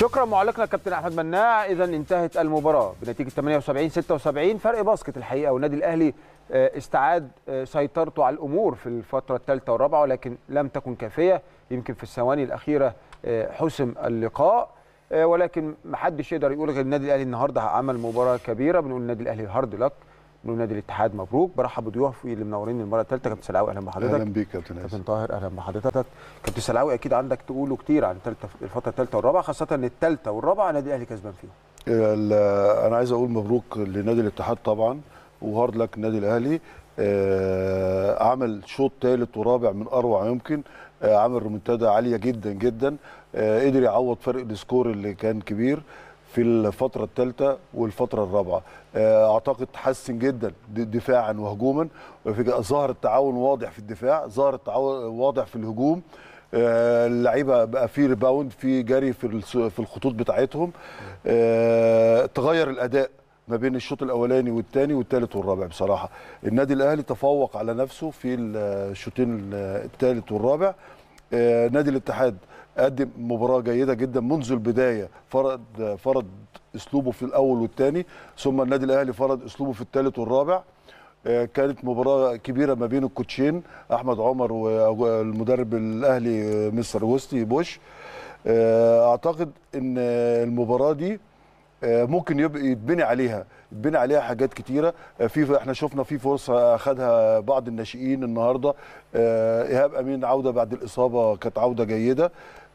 شكرا معلقنا كابتن احمد مناع اذا انتهت المباراه بنتيجه 78 76 فرق باسكت الحقيقه والنادي الاهلي استعاد سيطرته على الامور في الفتره الثالثه والرابعه ولكن لم تكن كافيه يمكن في الثواني الاخيره حسم اللقاء ولكن ما حدش يقدر يقول غير النادي الاهلي النهارده عمل مباراه كبيره بنقول النادي الاهلي هارد لك بنقول نادي الاتحاد مبروك برحب بضيوفي اللي منورين المره الثالثه كابتن سلاوي اهلا بحضرتك اهلا بيك كابتن كابتن طاهر اهلا بحضرتك كابتن سلاوي اكيد عندك تقوله كتير عن الثالثه الفتره الثالثه والرابعه خاصه ان الثالثه والرابعه النادي الاهلي كسبان فيهم انا عايز اقول مبروك لنادي الاتحاد طبعا وهارد لك النادي الاهلي آه عمل شوط ثالث ورابع من اروع يمكن آه عمل ريمونتادا عاليه جدا جدا آه قدر يعوض فرق السكور اللي كان كبير في الفترة الثالثة والفترة الرابعة أعتقد تحسن جدا دفاعا وهجوما ظهر التعاون واضح في الدفاع ظهر التعاون واضح في الهجوم اللعيبه بقى في ريباوند في جري في في الخطوط بتاعتهم تغير الاداء ما بين الشوط الاولاني والثاني والثالث والرابع بصراحه النادي الاهلي تفوق على نفسه في الشوطين الثالث والرابع نادي الاتحاد قدم مباراه جيده جدا منذ البدايه فرض فرض اسلوبه في الاول والثاني ثم النادي الاهلي فرض اسلوبه في الثالث والرابع كانت مباراه كبيره ما بين الكوتشين احمد عمر والمدرب الاهلي مستر وستي بوش اعتقد ان المباراه دي ممكن يبقى يتبني عليها يتبني عليها حاجات كتيره في احنا شفنا في فرصه اخذها بعض الناشئين النهارده ايهاب امين عوده بعد الاصابه كانت عوده جيده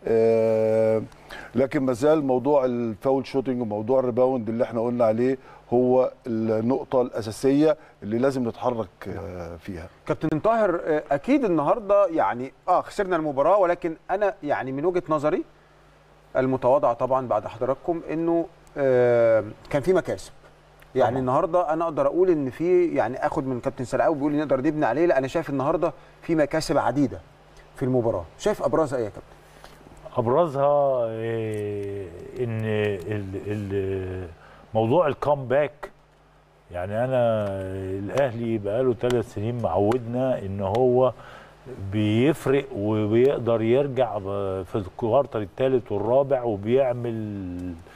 لكن ما زال موضوع الفاول شوتنج وموضوع الريباوند اللي احنا قلنا عليه هو النقطة الأساسية اللي لازم نتحرك فيها. كابتن طاهر أكيد النهارده يعني اه خسرنا المباراة ولكن أنا يعني من وجهة نظري المتواضعة طبعا بعد حضراتكم إنه آه كان في مكاسب. يعني طبعا. النهارده انا اقدر اقول ان في يعني اخد من كابتن سلعاوي بيقول لي نقدر نبني عليه لا انا شايف النهارده في مكاسب عديده في المباراه شايف ابرزها ايه يا كابتن ابرزها إيه ان ال ال موضوع الكامباك يعني انا الاهلي بقاله ثلاث سنين معودنا ان هو بيفرق وبيقدر يرجع في الكوارتر الثالث والرابع وبيعمل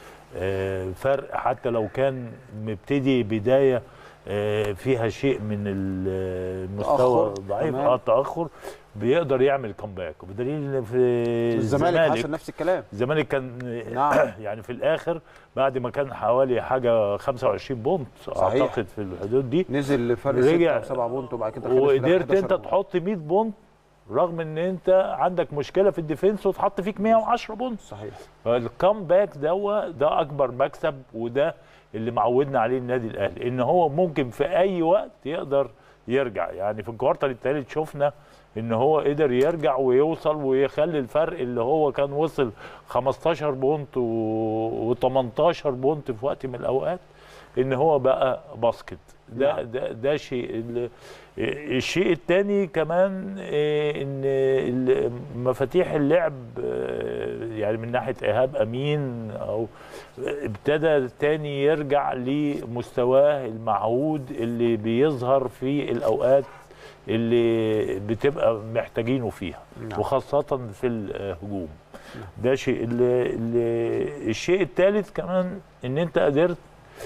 فرق حتى لو كان مبتدي بدايه فيها شيء من المستوى ضعيف اه تاخر بيقدر يعمل كومباك وبدليل ان في الزمالك حصل نفس الكلام الزمالك كان نعم. يعني في الاخر بعد ما كان حوالي حاجه 25 بونت صحيح. اعتقد في الحدود دي نزل لفرق 6 او 7 بونت وبعد كده وقدرت انت تحط 100 بونت رغم ان انت عندك مشكله في الديفنس وتحط فيك 110 بونت صحيح فالكامباك ده ده اكبر مكسب وده اللي معودنا عليه النادي الاهلي ان هو ممكن في اي وقت يقدر يرجع يعني في الكوارتر الثالث شفنا ان هو قدر يرجع ويوصل ويخلي الفرق اللي هو كان وصل 15 بونت و18 بونت في وقت من الاوقات ان هو بقى باسكت ده ده ده شيء الشيء الثاني كمان ان مفاتيح اللعب يعني من ناحيه ايهاب امين او ابتدى تاني يرجع لمستواه المعهود اللي بيظهر في الاوقات اللي بتبقى محتاجينه فيها نعم. وخاصه في الهجوم ده شيء الشيء الثالث كمان ان انت قدرت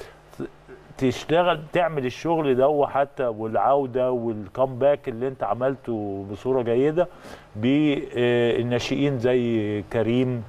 تشتغل تعمل الشغل ده حتى والعوده والكامباك اللي انت عملته بصوره جيده بالناشئين زي كريم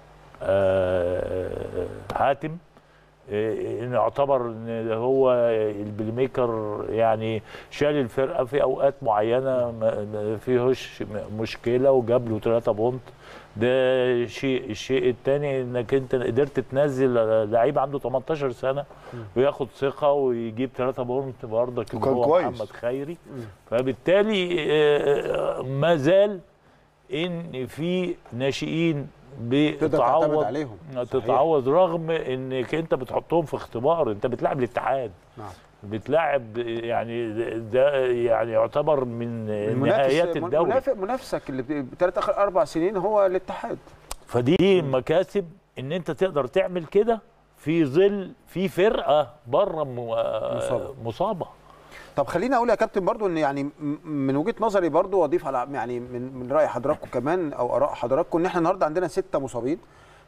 حاتم ان يعتبر ان هو البلاي ميكر يعني شال الفرقه في اوقات معينه ما فيهوش مشكله وجاب له 3 بونت ده شيء الشيء الثاني انك انت قدرت تنزل لعيب عنده 18 سنه وياخد ثقه ويجيب 3 بونت برضك وكان هو كويس. محمد خيري فبالتالي ما زال ان في ناشئين بتتعوض عليهم تتعوض رغم انك انت بتحطهم في اختبار انت بتلعب الاتحاد نعم بتلعب يعني ده يعني يعتبر من نهايات الدوري منافق منافسك اللي بثلاث اخر اربع سنين هو الاتحاد فدي مكاسب ان انت تقدر تعمل كده في ظل في فرقه بره مصابة. مصابه طب خليني اقول يا كابتن برضو ان يعني من وجهه نظري برضو واضيف على يعني من من راي حضراتكم كمان او اراء حضراتكم ان احنا النهارده عندنا سته مصابين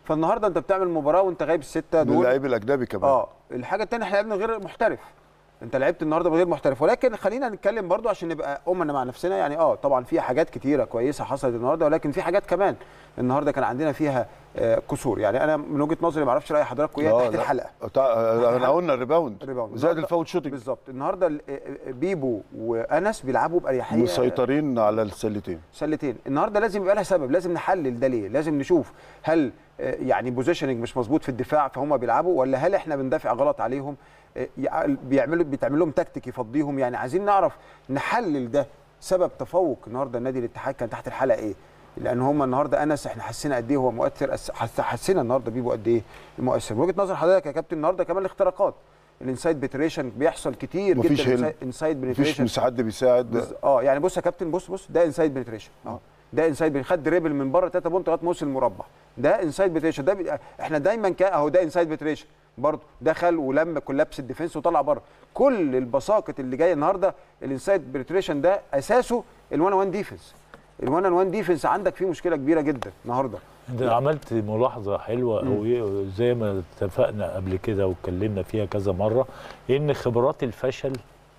فالنهارده انت بتعمل مباراه وانت غايب السته دول للاعب الاجنبي كمان اه الحاجه الثانيه احنا لعبنا غير محترف انت لعبت النهارده بغير محترف ولكن خلينا نتكلم برضو عشان نبقى امنا مع نفسنا يعني اه طبعا في حاجات كتيره كويسه حصلت النهارده ولكن في حاجات كمان النهارده كان عندنا فيها آه قصور يعني انا من وجهه نظري ما اعرفش راي حضراتكم ايه آه، تحت لا. الحلقه تع- احنا قلنا الريباوند الريباوند. زائد النهاردة- الفاول شوتنج بالظبط النهارده ال- آه، بيبو وانس بيلعبوا باريحيه مسيطرين على السلتين سلتين النهارده لازم يبقى لها سبب لازم نحلل ده ليه لازم نشوف هل آه، يعني بوزيشننج مش مظبوط في الدفاع فهم بيلعبوا ولا هل احنا بندافع غلط عليهم آه، يع- بيعملوا بيتعمل لهم تكتيك يفضيهم يعني عايزين نعرف نحلل ده سبب تفوق النهارده النادي الاتحاد كان تحت الحلقه ايه لان هم النهارده انس احنا حسينا قد ايه هو مؤثر أس- حس- حسينا النهارده بيبو قد ايه مؤثر من وجهه نظر حضرتك يا كابتن النهارده كمان الاختراقات الانسايد بيتريشن بيحصل كتير مفيش جدا هيل. انسايد مفيش بيتريشن مساعد بيساعد بز- اه يعني بص يا كابتن بص بص ده انسايد بنتريشن اه ده انسايد بن- خد دريبل من بره 3 بونت لغايه ما وصل المربع ده انسايد بنتريشن ده بي... احنا دايما كا اهو ده انسايد بنتريشن برضه دخل ولم كولابس الديفنس وطلع بره كل البساقط اللي جايه النهارده الانسايد بنتريشن ده اساسه ال1 1 ديفنس ال1 1 ديفنس عندك فيه مشكله كبيره جدا النهارده انت عملت ملاحظه حلوه قوي زي ما اتفقنا قبل كده واتكلمنا فيها كذا مره ان خبرات الفشل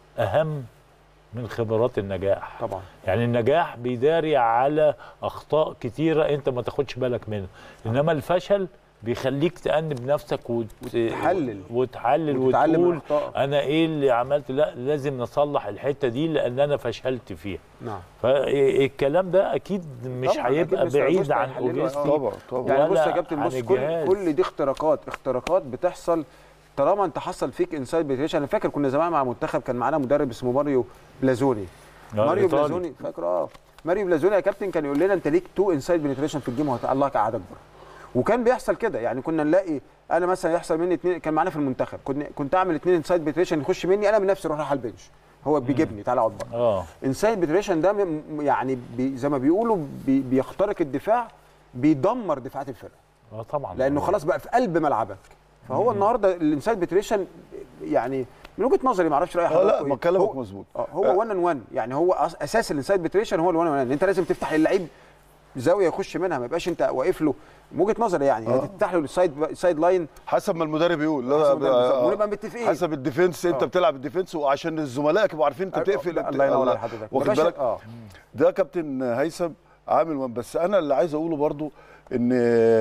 اهم من خبرات النجاح طبعا يعني النجاح بيداري على اخطاء كتيره انت ما تاخدش بالك منها انما الفشل بيخليك تأنب نفسك وت... وتحلل. وتحلل وتتعلم من وتقول أخطائك. انا ايه اللي عملته لا لازم نصلح الحته دي لان انا فشلت فيها نعم فالكلام ده اكيد مش طبعاً، أكيد هيبقى مستر بعيد أوجوستو عن هيحلله، اوجستي آه. طبعا طبعا يعني بص يا ولا كابتن عن بص كل الجهاز. كل دي اختراقات اختراقات بتحصل طالما انت حصل فيك انسايد بيتريشن انا فاكر كنا زمان مع منتخب كان معانا مدرب اسمه ماريو بلازوني آه، ماريو إيطالي. بلازوني فاكر اه ماريو بلازوني يا كابتن كان يقول لنا انت ليك تو انسايد بنتريشن في الجيم وهت- الله قعدك بره وكان بيحصل كده يعني كنا نلاقي انا مثلا يحصل مني اتنين كان معانا في المنتخب كنت كنت اعمل اتنين انسايد بنتريشن يخش مني انا من نفسي اروح رايح على البنش هو بيجيبني تعالى اقعد بره اه انسايد بنتريشن ده م- يعني بي زي ما بيقولوا بي بيخترق الدفاع بيدمر دفاعات الفرقه اه طبعا لانه خلاص بقى في قلب ملعبك فهو النهارده الانسايد بتريشن يعني من وجهه نظري ما اعرفش راي اه حضرتك لا إيه. ما كلامك هو- مظبوط اه هو 1 ان 1 يعني هو أس- اساس الانسايد بتريشن هو ال 1 ان 1 انت لازم تفتح للعيب زاويه يخش منها ما يبقاش انت واقف له من وجهه نظري يعني آه. تفتح له السايد سايد لاين حسب ما المدرب يقول لا حسب المدرب بالظبط. آه، ونبقى متفقين. حسب الديفنس انت آه. بتلعب الديفنس وعشان الزملاء يبقوا عارفين انت بتقفل الله ينور على حضرتك واخد ما يبقاش- بالك اه ده كابتن هيثم عامل وان بس انا اللي عايز اقوله برضو ان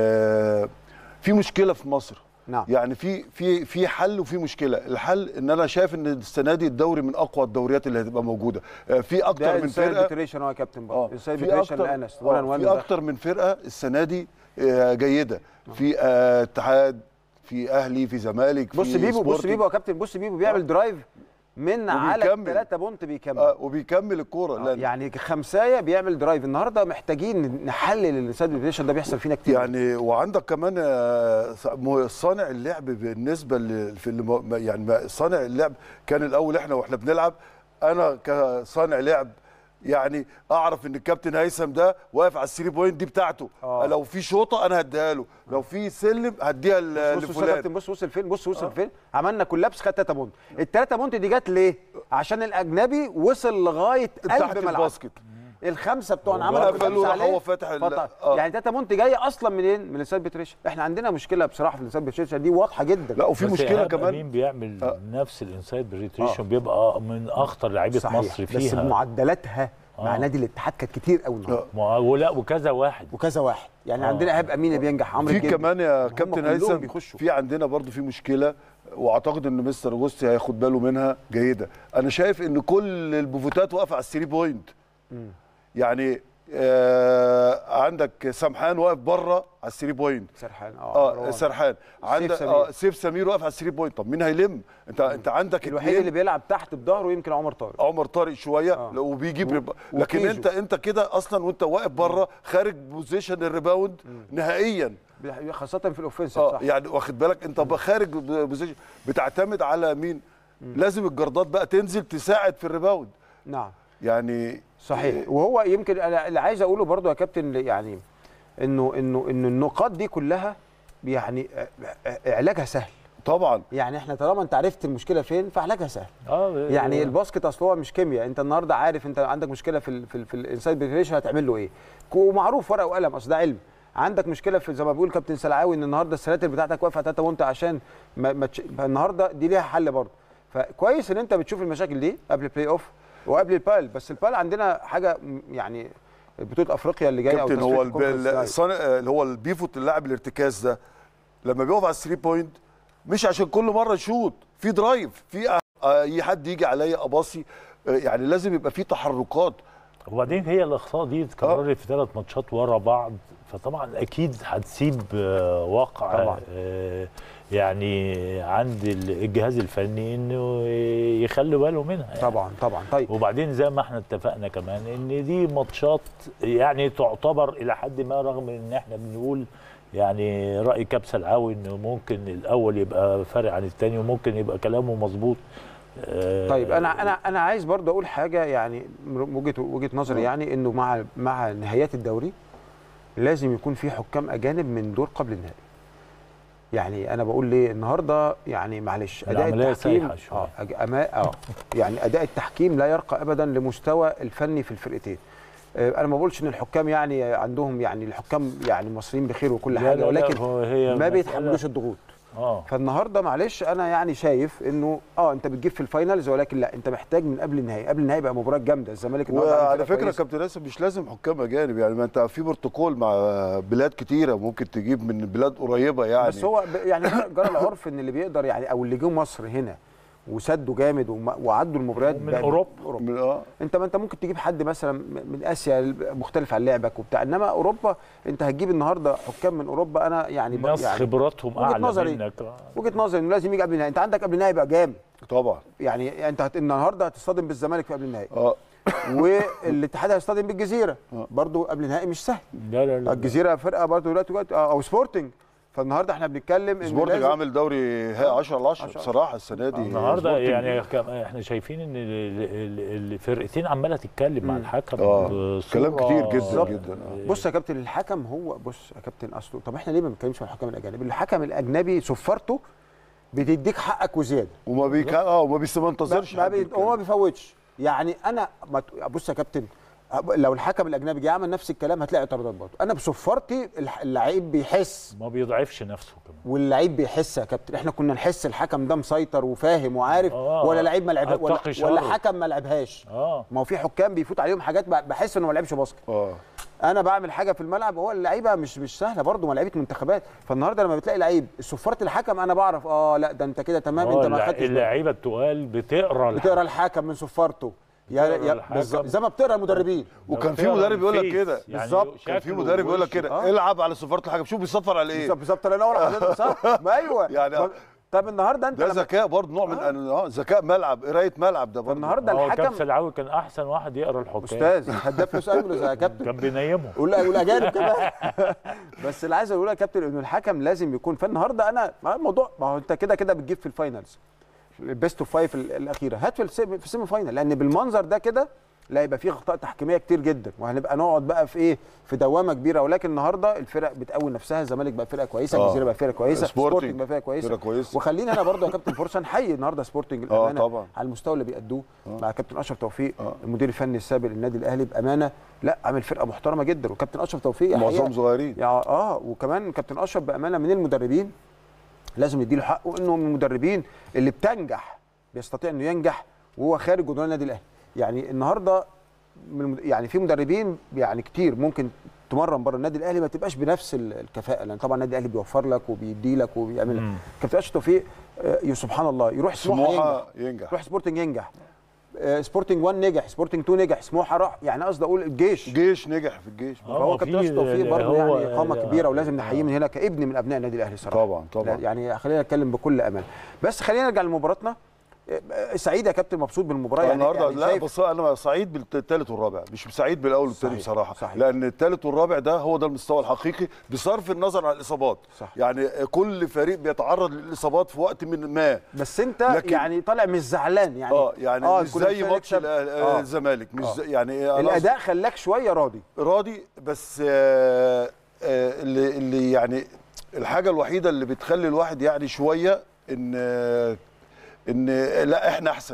آه، في مشكله في مصر نعم. يعني في في في حل وفي مشكله الحل ان انا شايف ان السنه دي الدوري من اقوى الدوريات اللي هتبقى موجوده آه، في ده اكتر من انسايد فرقه بتريشن اه يا كابتن اه برضه انسايد في بتريشن اكتر لانس 1 ان آه، 1 في اكتر من فرقه السنه دي آه، جيده في آه، اتحاد في اهلي في زمالك بص في بيبو بص سبورتنج. بيبو يا كابتن بص بيبو بيعمل درايف من على وبيكمل. 3 بونت بيكمل آه، وبيكمل الكوره آه، لان يعني خمسايه بيعمل درايف النهارده محتاجين نحلل الانسايد بيتريشن ده بيحصل فينا كتير يعني وعندك كمان آه، م- صانع اللعب بالنسبه ل- في الم- يعني ما- صانع اللعب كان الاول احنا واحنا بنلعب انا كصانع لعب يعني اعرف ان الكابتن هيثم ده واقف على الثري بوينت دي بتاعته آه. لو في شوطه انا هديها له لو في سلم هديها ل- بص بص يا لفلان كابتن بص وصل فين بص وصل فين عملنا كولابس خد 3 بونت الثلاثه بونت دي جت ليه عشان الاجنبي وصل لغايه تحت قلب ملعب الباسكت الخمسه بتوعنا هو عملوا قفل كولابس وراح عليه هو فاتح ال- فط- آه. يعني 3 بونت جايه اصلا منين من الانسايد بيتريشن احنا عندنا مشكله بصراحه في الانسايد بيتريشن دي واضحه جدا لا وفي بس مشكله إيهاب كمان امين بيعمل آه. نفس الانسايد بريتريشن آه. بيبقى من اخطر لعيبه صحيح مصر بس فيها معدلاتها مع آه. نادي الاتحاد كانت كتير قوي النهارده ما- ولا وكذا واحد وكذا واحد يعني آه. عندنا ايهاب امين بينجح عمرو في الجندي. كمان يا هم كابتن كلهم هيثم بيخشوا في عندنا برضو في مشكله واعتقد ان مستر جوستي هياخد باله منها جيده انا شايف ان كل البوفوتات واقفه على الثري بوينت يعني آه عندك سمحان واقف بره على الثري بوينت سرحان اه مروان. سرحان عندك سمير. اه سيف سمير واقف على الثري بوينت طب مين هيلم انت انت عندك الوحيد اتنين اللي بيلعب تحت بظهره يمكن عمر طارق عمر طارق شويه آه. لو وبيجيب و- رب... لكن وكيجو. انت انت كده اصلا وانت واقف بره خارج بوزيشن الريباوند نهائيا خاصه في الاوفنسيف اه صح يعني واخد بالك انت بقى خارج بوزيشن بتعتمد على مين لازم الجردات بقى تنزل تساعد في الريباوند نعم يعني صحيح وهو يمكن انا اللي عايز اقوله برضو يا كابتن يعني انه انه ان النقاط دي كلها يعني ع- ع- علاجها سهل طبعا يعني احنا طالما انت عرفت المشكله فين فعلاجها سهل اه يعني الباسكت اصل هو مش كيمياء انت النهارده عارف انت عندك مشكله في ال في, ال في الانسايد بيتريشن هتعمل له ايه ومعروف ورقه وقلم اصل ده علم عندك مشكله في زي ما بيقول كابتن سلعاوي ان النهارده السلاتر بتاعتك واقفه تلاته وانت عشان ما, ما تش... النهارده دي ليها حل برضه فكويس ان انت بتشوف المشاكل دي قبل البلاي اوف وقبل البال بس البال عندنا حاجه م- يعني بطوله افريقيا اللي جايه او كابتن تصفية هو الب- الكونفرنس لايف. الصانع اللي هو البيفوت اللاعب الارتكاز ده لما بيقف على الثري بوينت مش عشان كل مره يشوط في درايف في أ- اي حد يجي عليا اباصي آه، يعني لازم يبقى في تحركات وبعدين هي الاخطاء دي اتكررت في ثلاث ماتشات ورا بعض فطبعا اكيد هتسيب آه، واقع طبعاً. آه، يعني عند ال- الجهاز الفني انه يخلي باله منها يعني. طبعا طبعا طيب وبعدين زي ما احنا اتفقنا كمان ان دي ماتشات يعني تعتبر الى حد ما رغم ان احنا بنقول يعني راي كبسه العاوي انه ممكن الاول يبقى فارق عن الثاني وممكن يبقى كلامه مظبوط آه، طيب انا انا انا عايز برضه اقول حاجه يعني من وجهه وجهه نظري آه. يعني انه مع مع نهايات الدوري لازم يكون في حكام اجانب من دور قبل النهائي يعني انا بقول ليه النهارده يعني معلش اداء العملية التحكيم سايحة شوية. اه أج- أما اه يعني اداء التحكيم لا يرقى ابدا لمستوى الفني في الفرقتين آه، انا ما بقولش ان الحكام يعني عندهم يعني الحكام يعني المصريين بخير وكل لا حاجه لا لا، ولكن هو هي ما مسألة- بيتحملوش الضغوط اه فالنهارده معلش انا يعني شايف انه اه انت بتجيب في الفاينلز ولكن لا انت محتاج من قبل النهائي قبل النهائي بقى مباراه جامده الزمالك النهارده عامل وعلى فرقة فكره كويسة. كابتن ياسر مش لازم حكام اجانب يعني ما انت في بروتوكول مع بلاد كتيره ممكن تجيب من بلاد قريبه يعني بس هو ب- يعني جرى العرف ان اللي بيقدر يعني او اللي جه مصر هنا وسدوا جامد وما- وعدوا المباريات ومن بقى- أوروبا. من اه انت ما انت ممكن تجيب حد مثلا من اسيا مختلف عن لعبك وبتاع انما اوروبا انت هتجيب النهارده حكام من اوروبا انا يعني ب- ناس يعني خبراتهم وجهة اعلى نظري. منك وجهه نظري انه لازم يجي قبل النهائي انت عندك قبل النهائي بقى جامد طبعا يعني انت هت... النهارده هتصطدم بالزمالك في قبل النهائي اه والاتحاد هيصطدم بالجزيره آه. برضو قبل النهائي مش سهل لا لا لا الجزيره فرقه برضو دلوقتي دلوقتي- آه، او سبورتنج فالنهارده احنا بنتكلم ان سبورتنج لازم- عامل دوري 10 على 10 10. بصراحه السنه دي النهارده سبورتنج. يعني كم- احنا شايفين ان ال- ال- الفرقتين عماله تتكلم مع مم. الحكم آه، بصورة- كلام كتير جدا بالظبط. جدا آه. بص يا كابتن الحكم هو بص يا كابتن اصله طب احنا ليه ما بنتكلمش مع الحكام الاجانب الحكم الاجنبي صفرته بتديك حقك وزياده وما بيك اه وما بيس- ما انتظرش ما حد بي... يتكلم. هو ما بيفوتش يعني انا ما ت- بص يا كابتن لو الحكم الاجنبي جه عمل نفس الكلام هتلاقي اعتراضات برضه انا بصفارتي الح- اللعيب بيحس ما بيضعفش نفسه كمان واللعيب بيحس يا كابتن احنا كنا نحس الحكم ده مسيطر وفاهم وعارف آه. ولا لعيب ما لعبها ولا, أتقي ولا شره. حكم ما لعبهاش اه ما هو في حكام بيفوت عليهم حاجات ب- بحس انه ما لعبش باسكت اه انا بعمل حاجه في الملعب هو اللعيبه مش مش سهله برضه ما لعيبه منتخبات فالنهارده لما بتلاقي لعيب صفاره الحكم انا بعرف اه لا ده انت كده تمام آه، انت ما اللع- خدتش بالك. اللعيبه التقال بتقرا الحكم. بتقرا الحكم من صفارته يا بتقرا يا الحكم. بالظبط زي ما بتقرا المدربين وكان في بتقرا مدرب يقول لك الفيس. كده يعني بالظبط. كان في شكله مدرب يقول لك ووشه. كده آه. العب على صفاره الحكم شوف بيصفر على ايه بالظبط بالظبط الله ينور على حضرتك صح ما ايوه يعني طب- طب النهارده انت ده لما ذكاء برضه نوع من اه ذكاء ملعب قرايه ملعب ده برضه النهارده هو الحكم كابتن العاوي كان احسن واحد يقرا الحكام استاذ هداف لوس انجلوس يا كابتن كان بينيمه ولا والاجانب كمان بس اللي عايز اقوله يا كابتن انه الحكم لازم يكون فالنهارده انا ما هو الموضوع ما هو انت كده كده بتجيب في الفاينلز البيست اوف فايف الاخيره هات في السيمي في السيمي فاينل لان بالمنظر ده كده لا يبقى فيه اخطاء تحكيميه كتير جدا وهنبقى نقعد بقى في ايه في دوامه كبيره ولكن النهارده الفرق بتقوي نفسها الزمالك بقى فرقه كويسه آه. الجزيره بقى فرقه كويسه سبورتنج سبورتنج بقى فرقه كويسه فرقة كويسة. وخلينا انا برضه يا كابتن فرصه نحيي النهارده سبورتنج اه الامانه طبعا على المستوى اللي بيأدوه مع كابتن اشرف توفيق آه. المدير الفني السابق للنادي الاهلي بامانه لا عامل فرقه محترمه جدا وكابتن اشرف توفيق الحقيقة معظمهم صغيرين يا اه وكمان كابتن اشرف بامانه من المدربين لازم نديله حقه انه من المدربين اللي بتنجح بيستطيع انه ينجح وهو خارج جدران النادي الاهلي يعني النهارده من المد... يعني في مدربين يعني كتير ممكن تمرن بره النادي الاهلي ما تبقاش بنفس ال- الكفاءه لان طبعا النادي الاهلي بيوفر لك وبيدي لك وبيعمل مم. كابتن اشرف توفيق آه، يا سبحان الله يروح سموحه ينجح سموحه ينجح يروح سبورتنج ينجح آه، سبورتنج 1 نجح سبورتنج 2 نجح سموحه راح يعني قصدي اقول الجيش جيش نجح في الجيش آه، فهو في كابتن اشرف توفيق اللي برضه هو- يعني قامه كبيره ولازم آه. نحييه من هنا كابن من ابناء النادي الاهلي صراحه طبعا طبعا لا، يعني خلينا نتكلم بكل امان بس خلينا نرجع لمباراتنا آه، سعيد يا كابتن مبسوط بالمباراه يعني يعني النهارده يعني لا شايف- بص انا سعيد بالثالث والرابع مش سعيد بالاول والثاني صحيح، بصراحه صحيح. لان الثالث والرابع ده هو ده المستوى الحقيقي بصرف النظر عن الاصابات صح. يعني كل فريق بيتعرض للاصابات في وقت من ما بس انت لكن- يعني طالع مش زعلان يعني اه يعني مش كنا زي بنكسب. ماتش الأهلي- آه. الزمالك مش آه. زي يعني أنا الاداء خلاك شويه راضي راضي بس آه آه اللي اللي يعني الحاجه الوحيده اللي بتخلي الواحد يعني شويه ان آه ان لا احنا احسن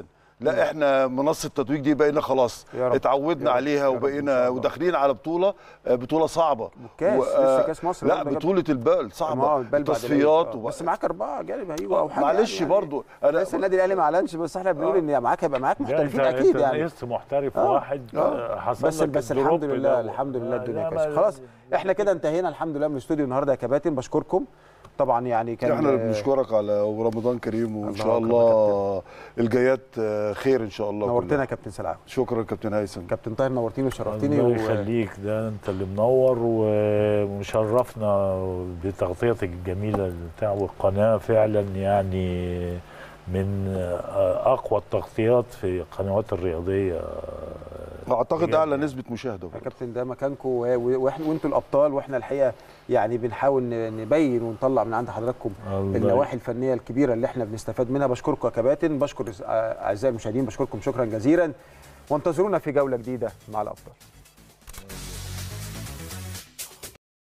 لا احنا منصه التتويج دي بقينا خلاص يا رب. اتعودنا يا رب. عليها يا رب إن وبقينا شاء الله. وداخلين على بطوله آه، بطوله صعبه كاس، و- لسه آه، كاس مصر لا برضه جاب- بطوله البال ما صعبه هو البال بعد تصفيات العيد. آه. وب- بس معاك اربعه جانب هيجوا او حاجه معلش يعني برضو انا انا لسه النادي الاهلي ما اعلنش بس احنا بنقول ان معاك هيبقى معاك لا، محترفين انت اكيد انت يعني نقصت محترف آه. واحد آه، حصل بس لك بس الدروب الحمد لله ده. الحمد لله آه، الدنيا لا، كويسه ما- خلاص احنا كده انتهينا الحمد لله من الاستوديو النهارده يا كباتن بشكركم طبعا يعني كان احنا اللي بنشكرك على ورمضان كريم وان الله شاء أكبر الله الجايات آه، خير ان شاء الله نورتنا يا كلها. كابتن سلام شكرا كابتن هيثم كابتن طاهر نورتيني وشرفتيني الله و... يخليك ده انت اللي منور ومشرفنا بتغطيتك الجميله بتاع والقناه فعلا يعني من اقوى التغطيات في القنوات الرياضيه اعتقد بجد. اعلى نسبه مشاهده يا كابتن ده مكانكم واحنا وانتوا الابطال واحنا الحقيقه يعني بنحاول ن- نبين ونطلع من عند حضراتكم الله النواحي الفنيه الكبيره اللي احنا بنستفاد منها بشكركم يا كباتن بشكر اعزائي المشاهدين بشكركم شكرا جزيلا وانتظرونا في جوله جديده مع الابطال